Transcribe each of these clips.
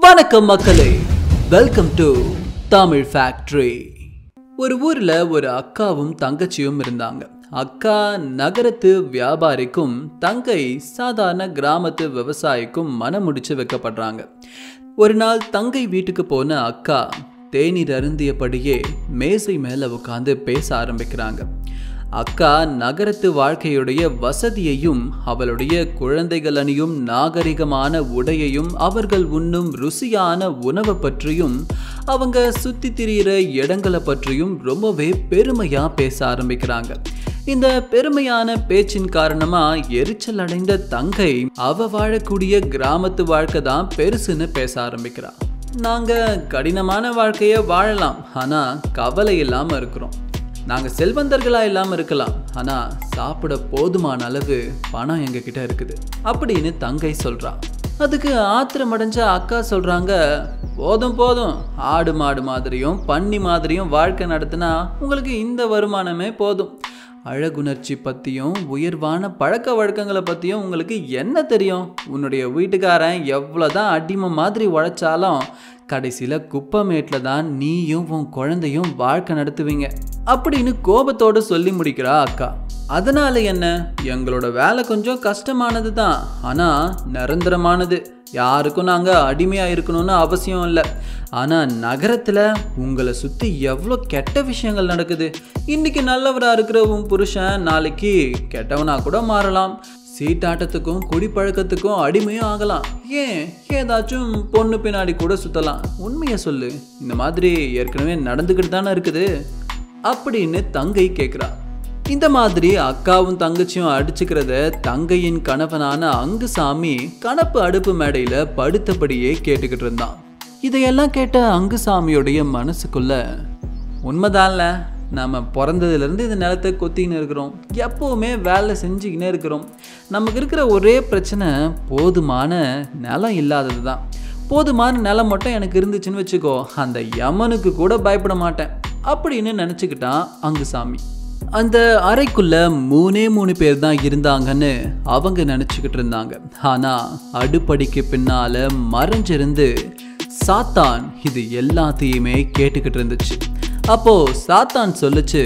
வணக்கம் மக்களே welcome to Tamil factory ஒரு ஊர்ல ஒரு அக்காவும் தங்கச்சியும் இருந்தாங்க அக்கா நகரத்து வியாபாரிக்கும் தங்கை சாதாரண கிராமத்து விவசாயிக்கும் மனமுடிச்சு வைக்கப்படுறாங்க ஒரு நாள் தங்கை வீட்டுக்கு போன அக்கா தேநீர் அருந்தியபடியே மேசை மேல உட்காந்து பேச ஆரம்பிக்கிறாங்க அக்கா நகரத்து வாழ்க்கையுடைய வசதியையும் அவளுடைய குழந்தைகள் அணியும் நாகரிகமான உடையையும் அவர்கள் உண்ணும் ருசியான உணவை பற்றியும் அவங்க சுத்தி திரியிற இடங்களை பற்றியும் ரொம்பவே பெருமையா பேச ஆரம்பிக்கிறாங்க இந்த பெருமையான பேச்சின் காரணமா எரிச்சல் அடைந்த தங்கை அவ வாழக்கூடிய கிராமத்து வாழ்க்கை தான் பெருசுன்னு பேச ஆரம்பிக்கிறா நாங்க கடினமான வாழ்க்கைய வாழலாம் ஆனா கவலை இல்லாம இருக்கிறோம் நாங்கள் செல்வந்தர்களாக இல்லாமல் இருக்கலாம் ஆனால் சாப்பிட போதுமான அளவு பணம் எங்ககிட்ட இருக்குது அப்படின்னு தங்கை சொல்கிறா அதுக்கு ஆத்திரம் அடைஞ்ச அக்கா சொல்கிறாங்க போதும் போதும் ஆடு மாடு மாதிரியும் பன்னி மாதிரியும் வாழ்க்கை நடத்தினா உங்களுக்கு இந்த வருமானமே போதும் அழகுணர்ச்சி பற்றியும் உயர்வான பழக்க வழக்கங்களை பற்றியும் உங்களுக்கு என்ன தெரியும் உன்னுடைய வீட்டுக்காரன் எவ்வளோதான் அடிமை மாதிரி உழைச்சாலும் கடைசியில் குப்பமேட்டில் தான் நீயும் உன் குழந்தையும் வாழ்க்கை நடத்துவீங்க அப்படின்னு கோபத்தோடு சொல்லி முடிக்கிறா அக்கா அதனால என்ன எங்களோட வேலை கொஞ்சம் கஷ்டமானது தான் ஆனால் நிரந்தரமானது யாருக்கும் நாங்கள் அடிமையாக இருக்கணும்னு அவசியம் இல்லை ஆனால் நகரத்தில் உங்களை சுற்றி எவ்வளோ கெட்ட விஷயங்கள் நடக்குது இன்னைக்கு நல்லவராக இருக்கிற உன் புருஷன் நாளைக்கு கெட்டவனாக கூட மாறலாம் சீட்டாட்டத்துக்கும் குடிப்பழக்கத்துக்கும் அடிமையும் ஆகலாம் ஏன் ஏதாச்சும் பொண்ணு பின்னாடி கூட சுத்தலாம் உண்மையை சொல்லு இந்த மாதிரி ஏற்கனவே நடந்துக்கிட்டு தானே இருக்குது அப்படின்னு தங்கை கேட்குறா இந்த மாதிரி அக்காவும் தங்கச்சியும் அடிச்சுக்கிறத தங்கையின் கணவனான அங்குசாமி கணப்பு அடுப்பு மேடையில படுத்தபடியே கேட்டுக்கிட்டு இருந்தான் இதையெல்லாம் கேட்ட அங்குசாமியோடைய மனசுக்குள்ள உண்மைதான்ல நம்ம பிறந்ததுலேருந்து இந்த நிலத்தை கொத்திக்கின்னு இருக்கிறோம் எப்போவுமே வேலை செஞ்சுக்கினே இருக்கிறோம் நமக்கு இருக்கிற ஒரே பிரச்சனை போதுமான நிலம் இல்லாதது தான் போதுமான நிலம் மட்டும் எனக்கு இருந்துச்சுன்னு வச்சுக்கோ அந்த யமனுக்கு கூட பயப்பட மாட்டேன் அப்படின்னு நினச்சிக்கிட்டான் அங்குசாமி அந்த அறைக்குள்ள மூணே மூணு பேர் தான் இருந்தாங்கன்னு அவங்க நினச்சிக்கிட்டு இருந்தாங்க ஆனால் அடுப்படிக்கு பின்னால மறைஞ்சிருந்து சாத்தான் இது எல்லாத்தையுமே கேட்டுக்கிட்டு இருந்துச்சு அப்போ சாத்தான் சொல்லுச்சு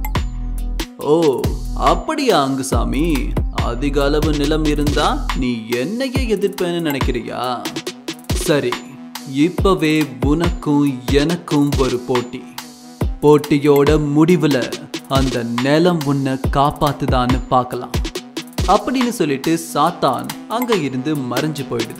ஓ அப்படியா அங்குசாமி அதிக அளவு நிலம் இருந்தா நீ என்னையே எதிர்ப்பேன்னு நினைக்கிறியா சரி இப்பவே உனக்கும் எனக்கும் ஒரு போட்டி போட்டியோட முடிவுல அந்த நிலம் உன்னை காப்பாத்துதான்னு பார்க்கலாம் அப்படின்னு சொல்லிட்டு சாத்தான் அங்க இருந்து மறைஞ்சு போயிடுது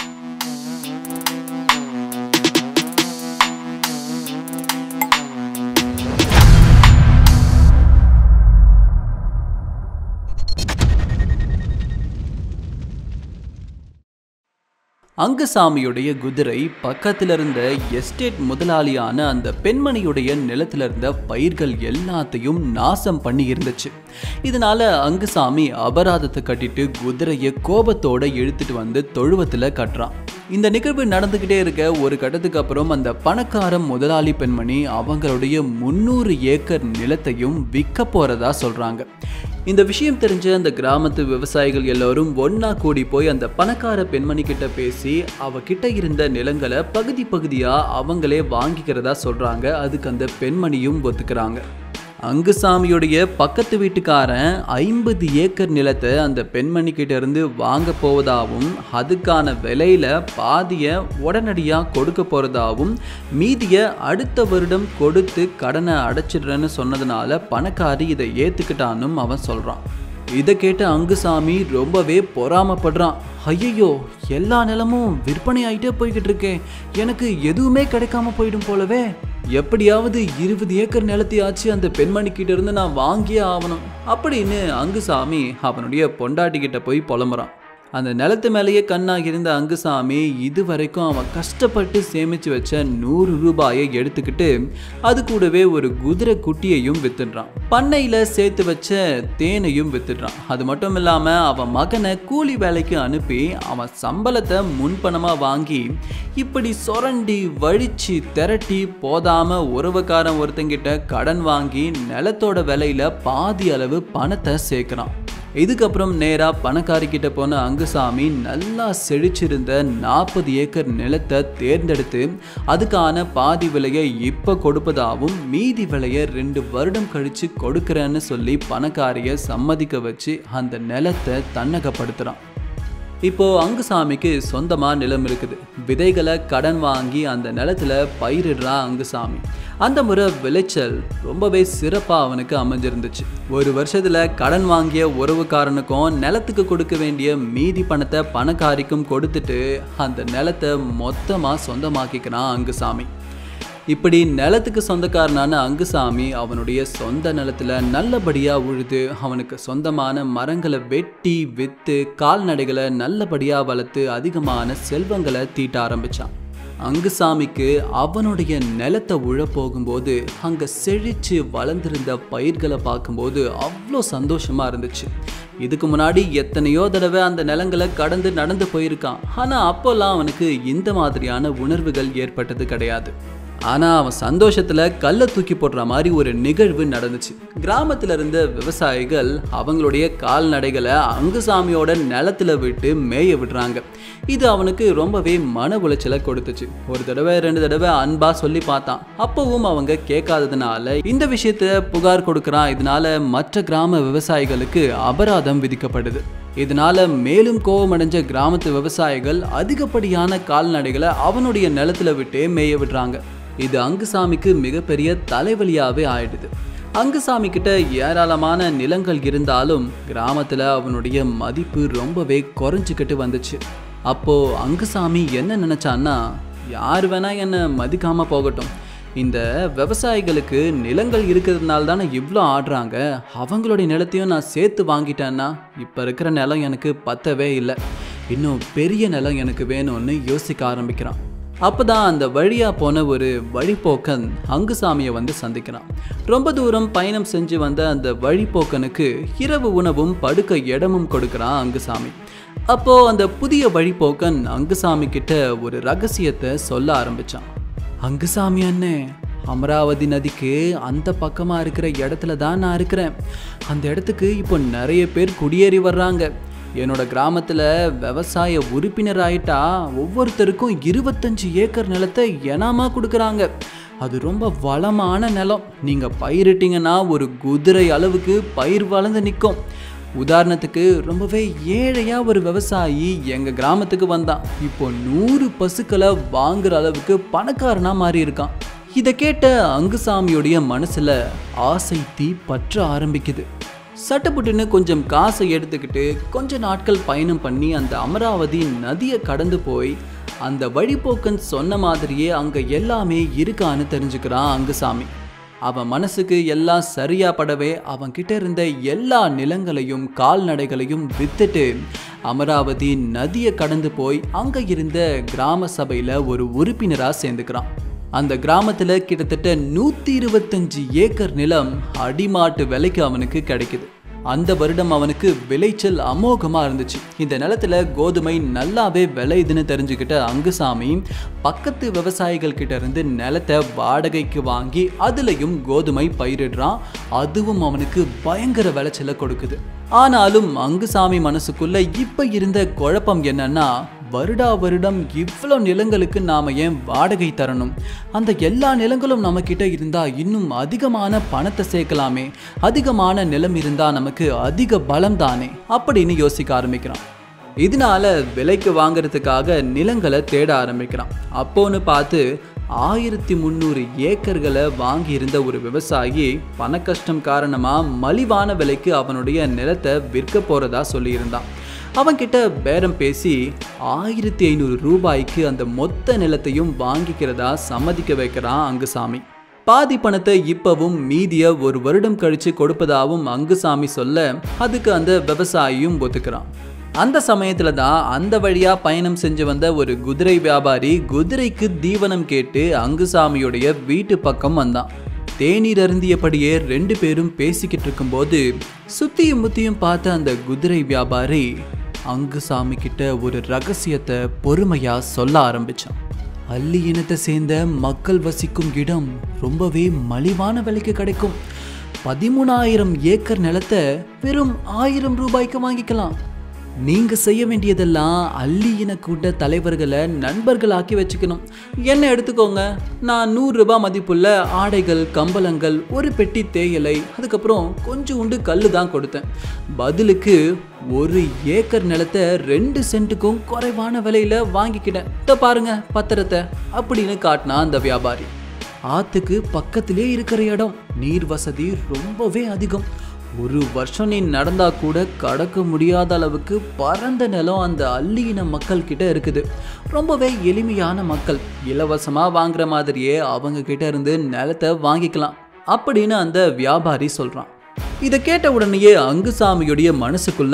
அங்குசாமியுடைய குதிரை பக்கத்துல இருந்த எஸ்டேட் முதலாளியான அந்த பெண்மணியுடைய நிலத்துல இருந்த பயிர்கள் எல்லாத்தையும் நாசம் பண்ணி இருந்துச்சு இதனால அங்குசாமி அபராதத்தை கட்டிட்டு குதிரையை கோபத்தோட இழுத்துட்டு வந்து தொழுவத்துல கட்டுறான் இந்த நிகழ்வு நடந்துகிட்டே இருக்க ஒரு கட்டத்துக்கு அப்புறம் அந்த பணக்கார முதலாளி பெண்மணி அவங்களுடைய முந்நூறு ஏக்கர் நிலத்தையும் விற்க போறதா சொல்றாங்க இந்த விஷயம் தெரிஞ்ச அந்த கிராமத்து விவசாயிகள் எல்லோரும் ஒன்னா கூடி போய் அந்த பணக்கார பெண்மணி கிட்ட பேசி அவகிட்ட இருந்த நிலங்களை பகுதி பகுதியா அவங்களே வாங்கிக்கிறதா சொல்றாங்க அதுக்கு அந்த பெண்மணியும் ஒத்துக்கிறாங்க அங்குசாமியுடைய பக்கத்து வீட்டுக்காரன் ஐம்பது ஏக்கர் நிலத்தை அந்த பெண்மணி கிட்ட இருந்து வாங்க போவதாகவும் அதுக்கான விலையில பாதிய உடனடியாக கொடுக்க போறதாகவும் மீதிய அடுத்த வருடம் கொடுத்து கடனை அடைச்சிடுறேன்னு சொன்னதுனால பணக்காரி இதை ஏத்துக்கிட்டானும் அவன் சொல்றான் இதை கேட்ட அங்குசாமி ரொம்பவே பொறாமப்படுறான் ஐயையோ எல்லா நிலமும் விற்பனை ஆகிட்டே போய்கிட்டு இருக்கேன் எனக்கு எதுவுமே கிடைக்காம போயிடும் போலவே எப்படியாவது இருபது ஏக்கர் நிலத்தையாச்சு அந்த பெண்மணி கிட்ட இருந்து நான் வாங்கியே ஆகணும் அப்படின்னு அங்குசாமி அவனுடைய பொண்டாட்டி கிட்ட போய் புலம்புறான் அந்த நிலத்து மேலேயே கண்ணாக இருந்த அங்குசாமி இது வரைக்கும் அவன் கஷ்டப்பட்டு சேமிச்சு வச்ச நூறு ரூபாயை எடுத்துக்கிட்டு அது கூடவே ஒரு குதிரை குட்டியையும் வித்துடுறான் பண்ணையில சேர்த்து வச்ச தேனையும் வித்துடுறான் அது மட்டும் இல்லாம அவன் மகனை கூலி வேலைக்கு அனுப்பி அவன் சம்பளத்தை முன்பணமா வாங்கி இப்படி சொரண்டி வழிச்சு திரட்டி போதாம உறவுக்காரன் ஒருத்தங்கிட்ட கடன் வாங்கி நிலத்தோட விலையில பாதி அளவு பணத்தை சேர்க்கிறான் இதுக்கப்புறம் நேரா பணக்காரிக்கிட்ட போன அங்குசாமி நல்லா செழிச்சிருந்த நாற்பது ஏக்கர் நிலத்தை தேர்ந்தெடுத்து அதுக்கான பாதி விலையை இப்போ கொடுப்பதாகவும் மீதி விலையை ரெண்டு வருடம் கழிச்சு கொடுக்குறேன்னு சொல்லி பணக்காரியை சம்மதிக்க வச்சு அந்த நிலத்தை தன்னகப்படுத்துகிறான் இப்போ அங்குசாமிக்கு சொந்தமா நிலம் இருக்குது விதைகளை கடன் வாங்கி அந்த நிலத்துல பயிரிடுறான் அங்குசாமி அந்த முறை விளைச்சல் ரொம்பவே சிறப்பாக அவனுக்கு அமைஞ்சிருந்துச்சு ஒரு வருஷத்துல கடன் வாங்கிய உறவுக்காரனுக்கும் நிலத்துக்கு கொடுக்க வேண்டிய மீதி பணத்தை பணக்காரிக்கும் கொடுத்துட்டு அந்த நிலத்தை மொத்தமாக சொந்தமாக்கிக்கிறான் அங்குசாமி இப்படி நிலத்துக்கு சொந்தக்காரனான அங்குசாமி அவனுடைய சொந்த நிலத்துல நல்லபடியா உழுது அவனுக்கு சொந்தமான மரங்களை வெட்டி வித்து கால்நடைகளை நல்லபடியா வளர்த்து அதிகமான செல்வங்களை தீட்ட ஆரம்பிச்சான் அங்குசாமிக்கு அவனுடைய நிலத்தை உழ போகும்போது அங்க செழிச்சு வளர்ந்திருந்த பயிர்களை பார்க்கும்போது அவ்வளோ சந்தோஷமா இருந்துச்சு இதுக்கு முன்னாடி எத்தனையோ தடவை அந்த நிலங்களை கடந்து நடந்து போயிருக்கான் ஆனா அப்போல்லாம் அவனுக்கு இந்த மாதிரியான உணர்வுகள் ஏற்பட்டது கிடையாது ஆனால் அவன் சந்தோஷத்தில் கல்லை தூக்கி போடுற மாதிரி ஒரு நிகழ்வு நடந்துச்சு கிராமத்தில் இருந்த விவசாயிகள் அவங்களுடைய கால்நடைகளை அங்குசாமியோட நிலத்துல விட்டு மேய விடுறாங்க இது அவனுக்கு ரொம்பவே மன உளைச்சலை கொடுத்துச்சு ஒரு தடவை ரெண்டு தடவை அன்பா சொல்லி பார்த்தான் அப்பவும் அவங்க கேட்காததுனால இந்த விஷயத்த புகார் கொடுக்குறான் இதனால மற்ற கிராம விவசாயிகளுக்கு அபராதம் விதிக்கப்படுது இதனால மேலும் கோபமடைஞ்ச கிராமத்து விவசாயிகள் அதிகப்படியான கால்நடைகளை அவனுடைய நிலத்துல விட்டே மேய விடுறாங்க இது அங்குசாமிக்கு மிகப்பெரிய தலைவலியாவே ஆயிடுது அங்குசாமி கிட்ட ஏராளமான நிலங்கள் இருந்தாலும் கிராமத்துல அவனுடைய மதிப்பு ரொம்பவே குறைஞ்சிக்கிட்டு வந்துச்சு அப்போ அங்குசாமி என்ன நினைச்சான்னா யார் வேணா என்னை மதிக்காம போகட்டும் இந்த விவசாயிகளுக்கு நிலங்கள் இருக்கிறதுனால தானே இவ்வளோ ஆடுறாங்க அவங்களுடைய நிலத்தையும் நான் சேர்த்து வாங்கிட்டேன்னா இப்போ இருக்கிற நிலம் எனக்கு பத்தவே இல்லை இன்னும் பெரிய நிலம் எனக்கு வேணும்னு யோசிக்க ஆரம்பிக்கிறான் அப்பதான் அந்த வழியா போன ஒரு வழிப்போக்கன் அங்குசாமியை வந்து சந்திக்கிறான் ரொம்ப தூரம் பயணம் செஞ்சு வந்த அந்த வழிப்போக்கனுக்கு இரவு உணவும் படுக்க இடமும் கொடுக்குறான் அங்குசாமி அப்போ அந்த புதிய வழிப்போக்கன் அங்குசாமி கிட்ட ஒரு ரகசியத்தை சொல்ல ஆரம்பிச்சான் அங்குசாமி அண்ணே அமராவதி நதிக்கு அந்த பக்கமா இருக்கிற இடத்துல தான் நான் இருக்கிறேன் அந்த இடத்துக்கு இப்போ நிறைய பேர் குடியேறி வர்றாங்க என்னோட கிராமத்தில் விவசாய உறுப்பினர் ஆயிட்டா ஒவ்வொருத்தருக்கும் இருபத்தஞ்சு ஏக்கர் நிலத்தை இனாமா கொடுக்குறாங்க அது ரொம்ப வளமான நிலம் நீங்கள் பயிரிட்டீங்கன்னா ஒரு குதிரை அளவுக்கு பயிர் வளர்ந்து நிற்கும் உதாரணத்துக்கு ரொம்பவே ஏழையா ஒரு விவசாயி எங்க கிராமத்துக்கு வந்தான் இப்போ நூறு பசுக்களை வாங்குற அளவுக்கு பணக்காரனா மாறி இருக்கான் இதை கேட்ட அங்குசாமியுடைய மனசுல ஆசை தீ பற்ற ஆரம்பிக்குது சட்டப்புட்டுன்னு கொஞ்சம் காசை எடுத்துக்கிட்டு கொஞ்ச நாட்கள் பயணம் பண்ணி அந்த அமராவதி நதியை கடந்து போய் அந்த வழிபோக்கன் சொன்ன மாதிரியே அங்க எல்லாமே இருக்கான்னு தெரிஞ்சுக்கிறான் அங்குசாமி அவன் மனசுக்கு எல்லாம் சரியா படவே அவன் கிட்ட இருந்த எல்லா நிலங்களையும் கால்நடைகளையும் வித்துட்டு அமராவதி நதியை கடந்து போய் அங்க இருந்த கிராம சபையில ஒரு உறுப்பினரா சேர்ந்துக்கிறான் அந்த கிராமத்துல கிட்டத்தட்ட நூத்தி இருபத்தஞ்சு ஏக்கர் நிலம் அடிமாட்டு விலைக்கு அவனுக்கு கிடைக்குது அந்த வருடம் அவனுக்கு விளைச்சல் அமோகமா இருந்துச்சு இந்த நிலத்துல கோதுமை நல்லாவே விளையுதுன்னு தெரிஞ்சுக்கிட்ட அங்குசாமி பக்கத்து விவசாயிகள் கிட்ட இருந்து நிலத்தை வாடகைக்கு வாங்கி அதுலயும் கோதுமை பயிரிடுறான் அதுவும் அவனுக்கு பயங்கர விளைச்சலை கொடுக்குது ஆனாலும் அங்குசாமி மனசுக்குள்ள இப்ப இருந்த குழப்பம் என்னன்னா வருடா வருடம் இவ்வளோ நிலங்களுக்கு நாம ஏன் வாடகை தரணும் அந்த எல்லா நிலங்களும் நம்ம கிட்ட இருந்தா இன்னும் அதிகமான பணத்தை சேர்க்கலாமே அதிகமான நிலம் இருந்தா நமக்கு அதிக பலம் தானே அப்படின்னு யோசிக்க ஆரம்பிக்கிறான் இதனால விலைக்கு வாங்குறதுக்காக நிலங்களை தேட ஆரம்பிக்கிறான் அப்போன்னு பார்த்து ஆயிரத்தி முந்நூறு ஏக்கர்களை வாங்கி இருந்த ஒரு விவசாயி பண கஷ்டம் காரணமா மலிவான விலைக்கு அவனுடைய நிலத்தை விற்க போறதா சொல்லியிருந்தான் அவன்கிட்ட பேரம் பேசி ஆயிரத்தி ஐநூறு ரூபாய்க்கு அந்த மொத்த நிலத்தையும் வாங்கிக்கிறதா சம்மதிக்க வைக்கிறான் அங்குசாமி பாதி பணத்தை இப்பவும் மீதிய ஒரு வருடம் கழிச்சு கொடுப்பதாவும் அங்குசாமி சொல்ல அதுக்கு அந்த விவசாயியும் ஒத்துக்கிறான் அந்த சமயத்துல தான் அந்த வழியா பயணம் செஞ்சு வந்த ஒரு குதிரை வியாபாரி குதிரைக்கு தீவனம் கேட்டு அங்குசாமியுடைய வீட்டு பக்கம் வந்தான் தேநீர் அருந்தியபடியே ரெண்டு பேரும் பேசிக்கிட்டு இருக்கும்போது சுத்தியும் முத்தியும் பார்த்த அந்த குதிரை வியாபாரி அங்குசாமி கிட்ட ஒரு ரகசியத்தை பொறுமையா சொல்ல ஆரம்பிச்சான் அல்லி இனத்தை சேர்ந்த மக்கள் வசிக்கும் இடம் ரொம்பவே மலிவான விலைக்கு கிடைக்கும் பதிமூணாயிரம் ஏக்கர் நிலத்தை வெறும் ஆயிரம் ரூபாய்க்கு வாங்கிக்கலாம் நீங்க செய்ய வேண்டியதெல்லாம் அள்ளி இன கூட்ட தலைவர்களை நண்பர்களாக்கி வச்சுக்கணும் என்ன எடுத்துக்கோங்க நான் நூறு ரூபாய் மதிப்புள்ள ஆடைகள் கம்பளங்கள் ஒரு பெட்டி தேயிலை அதுக்கப்புறம் கொஞ்சம் உண்டு கல்லு தான் கொடுத்தேன் பதிலுக்கு ஒரு ஏக்கர் நிலத்தை ரெண்டு சென்ட்டுக்கும் குறைவான விலையில வாங்கிக்கிட்டேன் இதோ பாருங்க பத்திரத்தை அப்படின்னு காட்டினா அந்த வியாபாரி ஆத்துக்கு பக்கத்திலே இருக்கிற இடம் நீர் வசதி ரொம்பவே அதிகம் ஒரு வருஷம் நீ நடந்தா கூட கடக்க முடியாத அளவுக்கு பரந்த நிலம் அந்த அள்ளியின மக்கள் கிட்ட இருக்குது ரொம்பவே எளிமையான மக்கள் இலவசமா வாங்குற மாதிரியே அவங்க கிட்ட இருந்து நிலத்தை வாங்கிக்கலாம் அப்படின்னு அந்த வியாபாரி சொல்றான் இதை கேட்ட உடனேயே அங்குசாமியுடைய மனசுக்குள்ள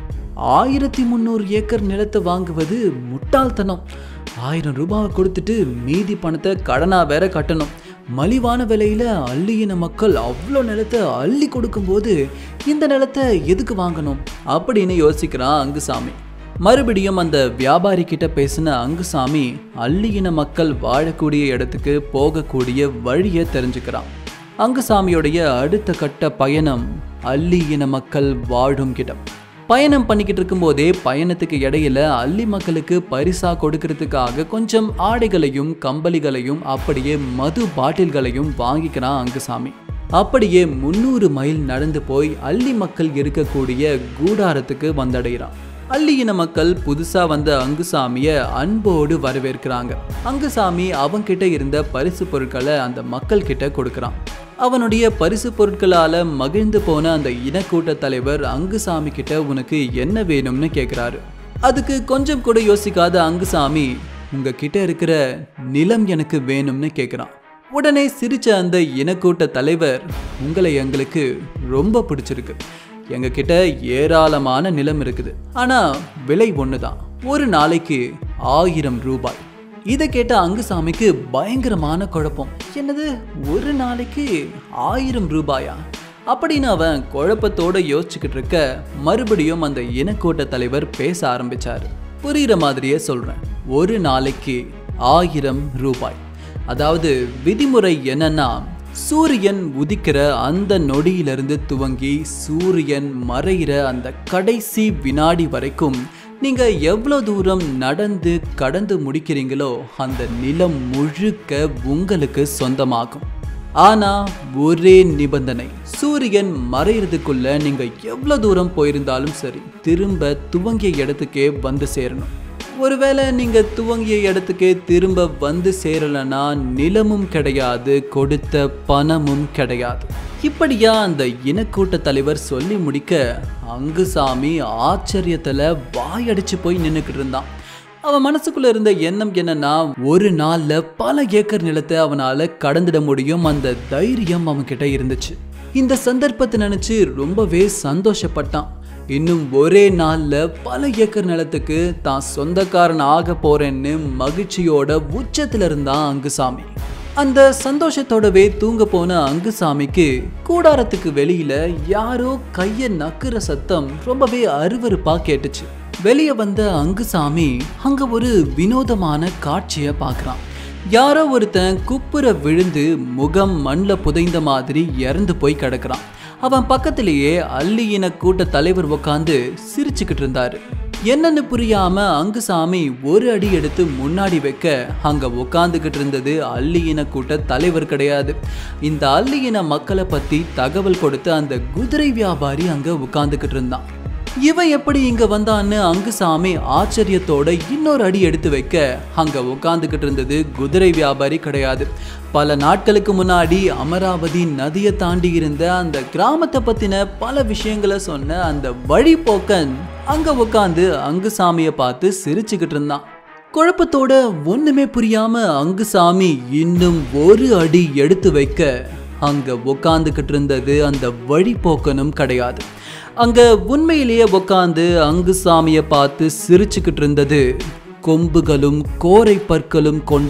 ஆயிரத்தி முந்நூறு ஏக்கர் நிலத்தை வாங்குவது முட்டாள்தனம் ஆயிரம் ரூபாவை கொடுத்துட்டு மீதி பணத்தை கடனா வேற கட்டணும் மலிவான விலையில அள்ளியின மக்கள் அவ்வளோ நிலத்தை அள்ளி கொடுக்கும்போது இந்த நிலத்தை எதுக்கு வாங்கணும் அப்படின்னு யோசிக்கிறான் அங்குசாமி மறுபடியும் அந்த வியாபாரி கிட்ட பேசின அங்குசாமி அள்ளியின மக்கள் வாழக்கூடிய இடத்துக்கு போகக்கூடிய வழியை தெரிஞ்சுக்கிறான் அங்குசாமியுடைய அடுத்த கட்ட பயணம் அள்ளி இன மக்கள் வாழும் இடம் பயணம் பண்ணிக்கிட்டு இருக்கும்போதே பயணத்துக்கு இடையில அள்ளி மக்களுக்கு பரிசா கொடுக்கறதுக்காக கொஞ்சம் ஆடைகளையும் கம்பளிகளையும் அப்படியே மது பாட்டில்களையும் வாங்கிக்கிறான் அங்குசாமி அப்படியே முந்நூறு மைல் நடந்து போய் அள்ளி மக்கள் இருக்கக்கூடிய கூடாரத்துக்கு வந்தடைகிறான் அள்ளி இன மக்கள் புதுசா வந்த அங்குசாமிய அன்போடு வரவேற்கிறாங்க அங்குசாமி அவன்கிட்ட இருந்த பரிசு பொருட்களை அந்த மக்கள் கிட்ட கொடுக்கறான் அவனுடைய பரிசு பொருட்களால மகிழ்ந்து போன அந்த இனக்கூட்ட தலைவர் அங்குசாமி கிட்ட உனக்கு என்ன வேணும்னு கேக்குறாரு அதுக்கு கொஞ்சம் கூட யோசிக்காத அங்குசாமி உங்க கிட்ட இருக்கிற நிலம் எனக்கு வேணும்னு கேக்குறான் உடனே சிரிச்ச அந்த இனக்கூட்ட தலைவர் உங்களை எங்களுக்கு ரொம்ப பிடிச்சிருக்கு எங்க கிட்ட ஏராளமான நிலம் இருக்குது ஆனா விலை ஒண்ணுதான் ஒரு நாளைக்கு ஆயிரம் ரூபாய் இதை கேட்ட அங்குசாமிக்கு பயங்கரமான குழப்பம் என்னது ஒரு நாளைக்கு ஆயிரம் ரூபாயா அப்படின்னு அவன் குழப்பத்தோட யோசிச்சுக்கிட்டு இருக்க மறுபடியும் அந்த இனக்கூட்ட தலைவர் பேச ஆரம்பிச்சாரு புரியுற மாதிரியே சொல்றேன் ஒரு நாளைக்கு ஆயிரம் ரூபாய் அதாவது விதிமுறை என்னன்னா சூரியன் உதிக்கிற அந்த நொடியிலிருந்து துவங்கி சூரியன் மறையிற அந்த கடைசி வினாடி வரைக்கும் நீங்க எவ்வளோ தூரம் நடந்து கடந்து முடிக்கிறீங்களோ அந்த நிலம் முழுக்க உங்களுக்கு சொந்தமாகும் ஆனா ஒரே நிபந்தனை சூரியன் மறையிறதுக்குள்ள நீங்க எவ்வளவு தூரம் போயிருந்தாலும் சரி திரும்ப துவங்கிய இடத்துக்கே வந்து சேரணும் ஒருவேளை நீங்க துவங்கிய இடத்துக்கே திரும்ப வந்து சேரலனா நிலமும் கிடையாது கொடுத்த பணமும் கிடையாது இப்படியா அந்த இனக்கூட்ட தலைவர் சொல்லி முடிக்க அங்குசாமி ஆச்சரியத்துல வாயடிச்சு போய் நின்னுக்கிட்டு இருந்தான் அவன் மனசுக்குள்ள இருந்த எண்ணம் என்னன்னா ஒரு நாள்ல பல ஏக்கர் நிலத்தை அவனால கடந்துட முடியும் அந்த தைரியம் அவன் கிட்ட இருந்துச்சு இந்த சந்தர்ப்பத்தை நினைச்சு ரொம்பவே சந்தோஷப்பட்டான் இன்னும் ஒரே நாள்ல பல ஏக்கர் நிலத்துக்கு தான் சொந்தக்காரன் ஆக போறேன்னு மகிழ்ச்சியோட உச்சத்துல இருந்தான் அங்குசாமி அந்த சந்தோஷத்தோடவே தூங்க போன அங்குசாமிக்கு கூடாரத்துக்கு வெளியில யாரோ கைய நக்குற சத்தம் ரொம்பவே அருவருப்பா கேட்டுச்சு வெளியே வந்த அங்குசாமி அங்க ஒரு வினோதமான காட்சியை பார்க்கறான் யாரோ ஒருத்தன் குப்புற விழுந்து முகம் மண்ணில் புதைந்த மாதிரி இறந்து போய் கிடக்குறான் அவன் பக்கத்திலேயே அள்ளி இன கூட்ட தலைவர் உட்காந்து சிரிச்சுக்கிட்டு இருந்தாரு என்னன்னு புரியாம அங்குசாமி ஒரு அடி எடுத்து முன்னாடி வைக்க அங்க உட்காந்துக்கிட்டு இருந்தது அள்ளி இன கூட்ட தலைவர் கிடையாது இந்த அள்ளி இன மக்களை பத்தி தகவல் கொடுத்த அந்த குதிரை வியாபாரி அங்க உட்காந்துக்கிட்டு இருந்தான் இவன் எப்படி இங்க வந்தான்னு அங்குசாமி ஆச்சரியத்தோட இன்னொரு அடி எடுத்து வைக்க அங்க உட்காந்துக்கிட்டு இருந்தது குதிரை வியாபாரி கிடையாது பல நாட்களுக்கு முன்னாடி அமராவதி நதியை தாண்டி இருந்த அந்த கிராமத்தை பத்தின பல விஷயங்களை சொன்ன அந்த வழிபோக்கன் அங்க உட்காந்து அங்குசாமியை பார்த்து சிரிச்சுக்கிட்டு இருந்தான் குழப்பத்தோட ஒண்ணுமே புரியாம அங்குசாமி இன்னும் ஒரு அடி எடுத்து வைக்க அங்க உட்காந்துக்கிட்டு இருந்தது அந்த வழிபோக்கனும் கிடையாது அங்க உண்மையிலேயே உட்காந்து அங்குசாமியை பார்த்து சிரிச்சுக்கிட்டு இருந்தது கொம்புகளும் கோரை பற்களும் கொண்ட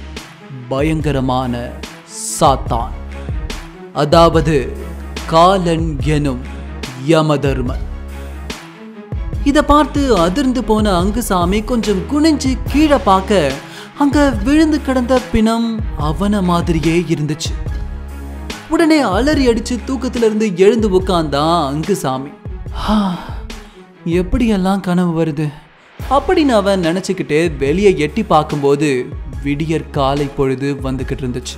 பயங்கரமான சாத்தான் அதாவது காலன் எனும் யமதர்மன் இத பார்த்து அதிர்ந்து போன அங்குசாமி கொஞ்சம் குனிஞ்சு கீழே பார்க்க அங்க விழுந்து கிடந்த பிணம் அவன மாதிரியே இருந்துச்சு உடனே அலறி அடிச்சு தூக்கத்துல இருந்து எழுந்து உட்காந்தான் அங்குசாமி "ஹா, எப்படியெல்லாம் கனவு வருது அப்படின்னு அவன் நினச்சிக்கிட்டே வெளியே எட்டி பார்க்கும்போது விடியற் காலை பொழுது வந்துக்கிட்டு இருந்துச்சு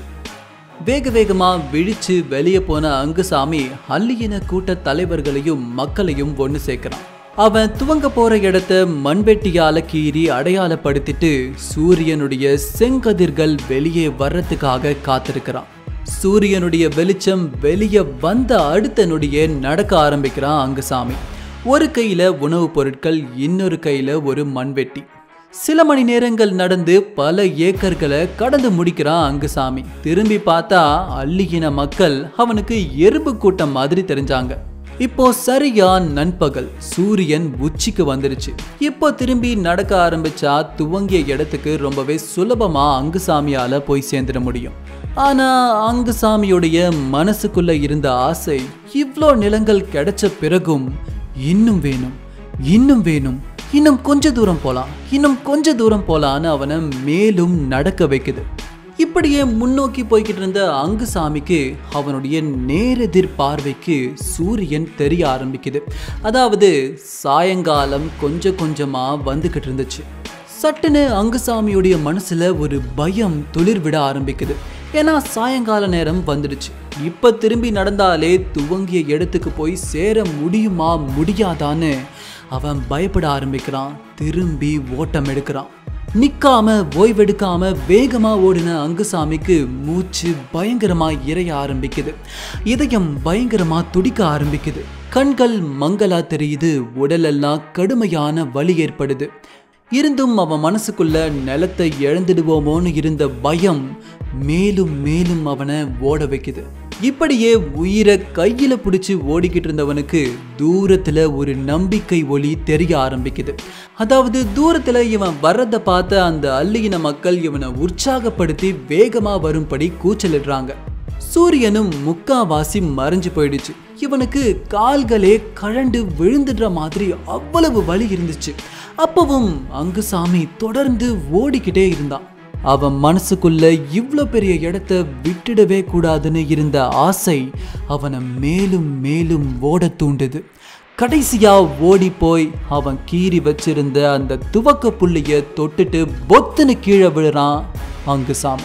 வேக வேகமா விழிச்சு வெளியே போன அங்குசாமி அள்ளியின கூட்ட தலைவர்களையும் மக்களையும் ஒன்று சேர்க்கிறான் அவன் துவங்க போற இடத்த மண்வெட்டியால கீறி அடையாளப்படுத்திட்டு சூரியனுடைய செங்கதிர்கள் வெளியே வர்றதுக்காக காத்திருக்கிறான் சூரியனுடைய வெளிச்சம் வெளியே வந்த அடுத்த நொடியே நடக்க ஆரம்பிக்கிறான் அங்குசாமி ஒரு கையில உணவுப் பொருட்கள் இன்னொரு கையில ஒரு மண்வெட்டி சில மணி நேரங்கள் நடந்து பல ஏக்கர்களை கடந்து முடிக்கிறான் அங்குசாமி திரும்பி பார்த்தா அள்ளியின மக்கள் அவனுக்கு எறும்பு கூட்டம் மாதிரி தெரிஞ்சாங்க இப்போ சரியா நண்பகல் சூரியன் உச்சிக்கு வந்துருச்சு இப்போ திரும்பி நடக்க ஆரம்பிச்சா துவங்கிய இடத்துக்கு ரொம்பவே சுலபமா அங்குசாமியால போய் சேர்ந்துட முடியும் ஆனா அங்குசாமியுடைய மனசுக்குள்ள இருந்த ஆசை இவ்ளோ நிலங்கள் கிடைச்ச பிறகும் இன்னும் வேணும் இன்னும் வேணும் இன்னும் கொஞ்ச தூரம் போலாம் இன்னும் கொஞ்ச தூரம் போலான்னு அவனை மேலும் நடக்க வைக்குது இப்படியே முன்னோக்கி போய்கிட்டு இருந்த அங்குசாமிக்கு அவனுடைய நேரெதிர் பார்வைக்கு சூரியன் தெரிய ஆரம்பிக்குது அதாவது சாயங்காலம் கொஞ்சம் கொஞ்சமா வந்துகிட்டு இருந்துச்சு சட்டுன்னு அங்குசாமியுடைய மனசுல ஒரு பயம் துளிர் விட ஆரம்பிக்குது ஏன்னா சாயங்கால நேரம் வந்துடுச்சு இப்ப திரும்பி நடந்தாலே துவங்கிய இடத்துக்கு போய் சேர முடியுமா முடியாதான்னு அவன் பயப்பட ஆரம்பிக்கிறான் திரும்பி ஓட்டம் எடுக்கிறான் நிக்காம ஓய்வெடுக்காம வேகமா ஓடின அங்குசாமிக்கு மூச்சு பயங்கரமா இறைய ஆரம்பிக்குது இதயம் பயங்கரமா துடிக்க ஆரம்பிக்குது கண்கள் மங்கலா தெரியுது உடலெல்லாம் கடுமையான வலி ஏற்படுது இருந்தும் அவன் மனசுக்குள்ள நிலத்தை இழந்துடுவோமோன்னு இருந்த பயம் மேலும் மேலும் அவனை ஓட வைக்குது இப்படியே உயிரை கையில பிடிச்சு ஓடிக்கிட்டு இருந்தவனுக்கு தூரத்துல ஒரு நம்பிக்கை ஒளி தெரிய ஆரம்பிக்குது அதாவது தூரத்துல இவன் வர்றதை பார்த்த அந்த அள்ளியின மக்கள் இவனை உற்சாகப்படுத்தி வேகமா வரும்படி கூச்சலிடுறாங்க சூரியனும் முக்காவாசி மறைஞ்சு போயிடுச்சு இவனுக்கு கால்களே கழண்டு விழுந்துடுற மாதிரி அவ்வளவு வலி இருந்துச்சு அப்பவும் அங்குசாமி தொடர்ந்து ஓடிக்கிட்டே இருந்தான் அவன் மனசுக்குள்ள இவ்வளோ பெரிய இடத்த விட்டுடவே கூடாதுன்னு இருந்த ஆசை அவனை மேலும் மேலும் ஓட தூண்டுது கடைசியா ஓடி போய் அவன் கீறி வச்சிருந்த அந்த துவக்க புள்ளிய தொட்டுட்டு பொத்துன்னு கீழே விழுறான் அங்குசாமி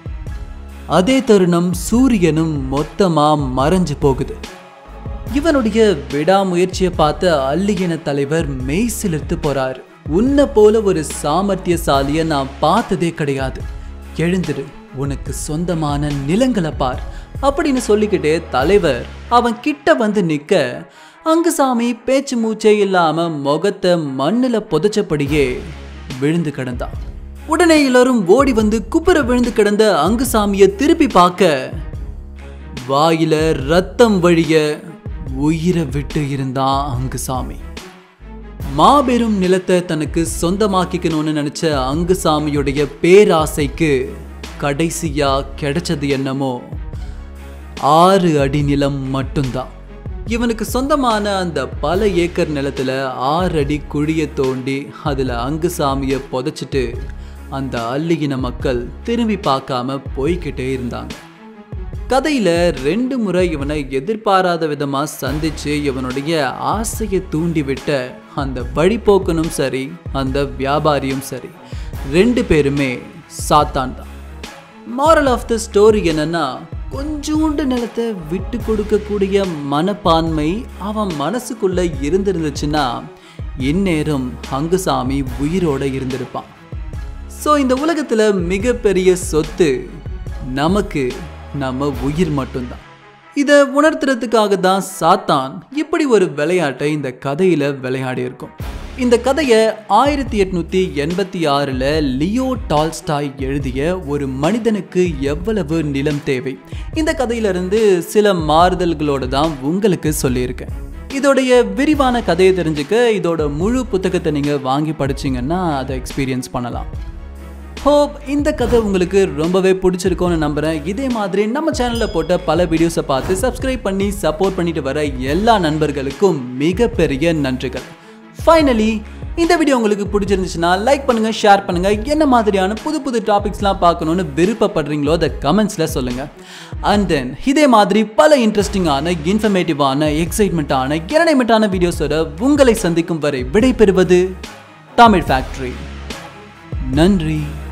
அதே தருணம் சூரியனும் மொத்தமா மறைஞ்சு போகுது இவனுடைய விடாமுயற்சியை பார்த்த அள்ளியின தலைவர் மெய் சிலிர்த்து போறாரு உன்னை போல ஒரு சாமர்த்தியசாலிய நான் பார்த்ததே கிடையாது எழுந்திரு உனக்கு சொந்தமான நிலங்களை பார் அப்படின்னு சொல்லிக்கிட்டே தலைவர் அவன் கிட்ட வந்து நிக்க அங்குசாமி பேச்சு மூச்சே இல்லாம முகத்தை மண்ணுல புதைச்சபடியே விழுந்து கிடந்தான் உடனே எல்லாரும் ஓடி வந்து குப்புற விழுந்து கிடந்த அங்குசாமியை திருப்பி பார்க்க வாயில ரத்தம் வழிய உயிரை விட்டு இருந்தான் அங்குசாமி மாபெரும் நிலத்தை தனக்கு சொந்தமாக்கிக்கணும்னு நினைச்ச அங்குசாமியுடைய பேராசைக்கு கடைசியா கிடைச்சது என்னமோ ஆறு அடி நிலம் மட்டும்தான் இவனுக்கு சொந்தமான அந்த பல ஏக்கர் நிலத்துல ஆறு அடி குழிய தோண்டி அதுல அங்குசாமியை புதைச்சிட்டு அந்த அள்ளியின மக்கள் திரும்பி பார்க்காம போய்கிட்டே இருந்தாங்க கதையில ரெண்டு முறை இவனை எதிர்பாராத விதமா சந்திச்சு இவனுடைய ஆசையை தூண்டி விட்ட அந்த வழிபோக்கனும் சரி அந்த வியாபாரியும் சரி ரெண்டு பேருமே சாத்தான் தான் மாரல் ஆஃப் த ஸ்டோரி என்னன்னா கொஞ்சூண்டு நிலத்தை விட்டு கொடுக்கக்கூடிய மனப்பான்மை அவன் மனசுக்குள்ள இருந்திருந்துச்சுன்னா இந்நேரம் அங்குசாமி உயிரோட இருந்திருப்பான் ஸோ இந்த உலகத்துல மிகப்பெரிய சொத்து நமக்கு நம்ம உயிர் மட்டும்தான் இதை உணர்த்துறதுக்காக தான் சாத்தான் இப்படி ஒரு விளையாட்டை இந்த கதையில விளையாடி இருக்கும் இந்த கதையை ஆயிரத்தி எட்நூத்தி எண்பத்தி ஆறுல லியோ டால்ஸ்டாய் எழுதிய ஒரு மனிதனுக்கு எவ்வளவு நிலம் தேவை இந்த கதையிலிருந்து சில மாறுதல்களோட தான் உங்களுக்கு சொல்லியிருக்கேன் இதோடைய விரிவான கதையை தெரிஞ்சுக்க இதோட முழு புத்தகத்தை நீங்கள் வாங்கி படிச்சீங்கன்னா அதை எக்ஸ்பீரியன்ஸ் பண்ணலாம் ஹோப் இந்த கதை உங்களுக்கு ரொம்பவே பிடிச்சிருக்கும்னு நம்புறேன் இதே மாதிரி நம்ம சேனலில் போட்ட பல வீடியோஸை பார்த்து சப்ஸ்கிரைப் பண்ணி சப்போர்ட் பண்ணிட்டு வர எல்லா நண்பர்களுக்கும் மிகப்பெரிய நன்றிகள் ஃபைனலி இந்த வீடியோ உங்களுக்கு பிடிச்சிருந்துச்சுன்னா லைக் பண்ணுங்க ஷேர் பண்ணுங்க என்ன மாதிரியான புது புது டாபிக்ஸ்லாம் பார்க்கணும்னு விருப்பப்படுறீங்களோ அதை கமெண்ட்ஸில் சொல்லுங்க அண்ட் தென் இதே மாதிரி பல இன்ட்ரெஸ்டிங்கான இன்ஃபர்மேட்டிவான எக்ஸைட்மெண்ட்டான என்டர்டைன்மெண்ட்டான வீடியோஸோட உங்களை சந்திக்கும் வரை விடை பெறுவது தமிழ் ஃபேக்ட்ரி நன்றி